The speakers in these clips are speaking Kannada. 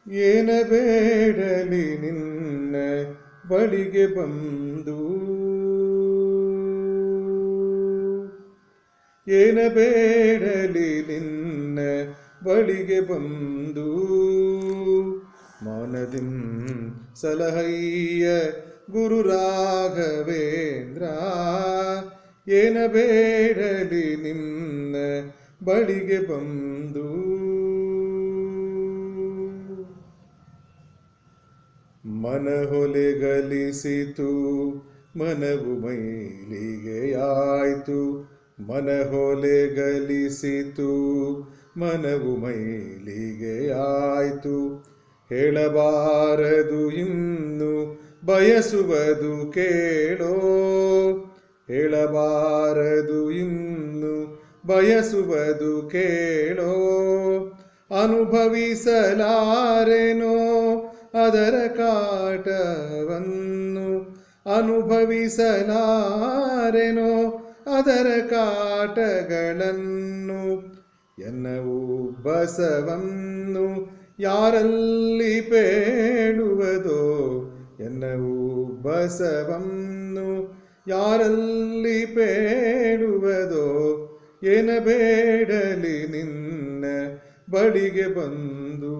ಏನ ಬೇಡಲಿ ನಿನ್ನ ಬಳಿಗೆ ಬಂದು ಏನ ಬೇಡಲಿ ನಿನ್ನ ಬಳಿಗೆ ಬಂದು ಮನದಿಂ ಸಲಹಯ್ಯ ಗುರು ರಾಘವೇಂದ್ರ ಏನ ಬೇಡಲಿ ನಿನ್ನ ಬಳಿಗೆ ಬಂದು ಮನಹೊಲೆಗಲಿಸಿತು ಮನವು ಮೈಲಿಗೆಯಾಯ್ತು ಮನಹೊಲೆಗಲಿಸಿತು ಮನವು ಮೈಲಿಗೆಯಾಯ್ತು ಹೇಳಬಾರದು ಇನ್ನು ಬಯಸುವುದು ಕೇಳೋ ಹೇಳಬಾರದು ಇನ್ನು ಬಯಸುವುದು ಕೇಳೋ ಅನುಭವಿಸಲಾರೆನೋ ಅದರ ಕಾಟವನ್ನು ಅನುಭವಿಸಲಾರೆನೋ ಅದರ ಕಾಟಗಳನ್ನು ಎನ್ನವು ಬಸವನ್ನು ಯಾರಲ್ಲಿ ಬೇಡುವುದೋ ಎನ್ನವು ಬಸವನ್ನು ಯಾರಲ್ಲಿ ಬೇಡುವುದೋ ಏನ ಬೇಡಲಿ ನಿನ್ನ ಬಳಿಗೆ ಬಂದು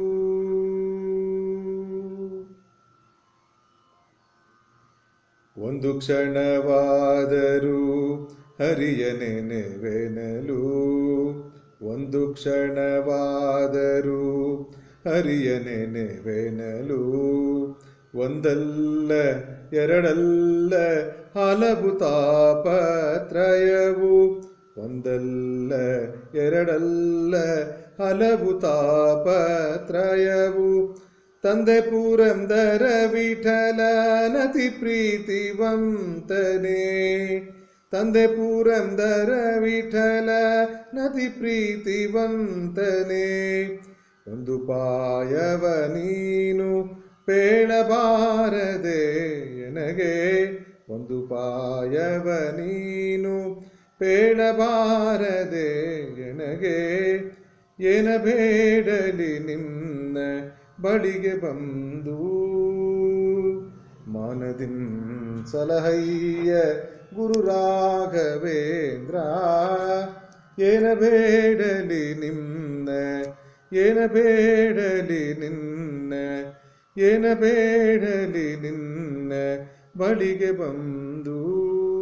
ಒಂದು ಕ್ಷಣವಾದರೂ ಹರಿಯ ನೆನೆವೆನಲು ಒಂದು ಕ್ಷಣವಾದರೂ ಹರಿಯ ನೆನೆವೆನಲು ಒಂದಲ್ಲ ಎರಡಲ್ಲ ಹಲವು ತಾಪತ್ರಯವು ಒಂದಲ್ಲ ಎರಡಲ್ಲ ಹಲವು ತಾಪತ್ರಯವು ತಂದೆ ಪುರಂದರ ವಿಠಲ ನತಿ ಪ್ರೀತಿವಂತನೇ ತಂದೆ ಪುರಂದರ ವಿಠಲ ನತಿ ಪ್ರೀತಿವಂತನೇ ಒಂದು ಪಾಯವ ನೀನು ಪೇಳಬಾರದೆ ಎನಗೆ ಒಂದು ಪಾಯವ ನೀನು ಪೇಳಬಾರದೆ ಎನಗೆ ಏನ ಬೇಡಲಿ ನಿನ್ನ ಬಳಿಗೆ ಬಂದು ಮಾನದಿನ್ ಸಲಹಯ್ಯ ಗುರು ರಾಘವೇಂದ್ರ ಏನ ಬೇಡಲಿ ನಿನ್ನ ಏನ ಬೇಡಲಿ ನಿನ್ನ ಏನ ಬೇಡಲಿ ನಿನ್ನ ಬಳಿಗೆ ಬಂದು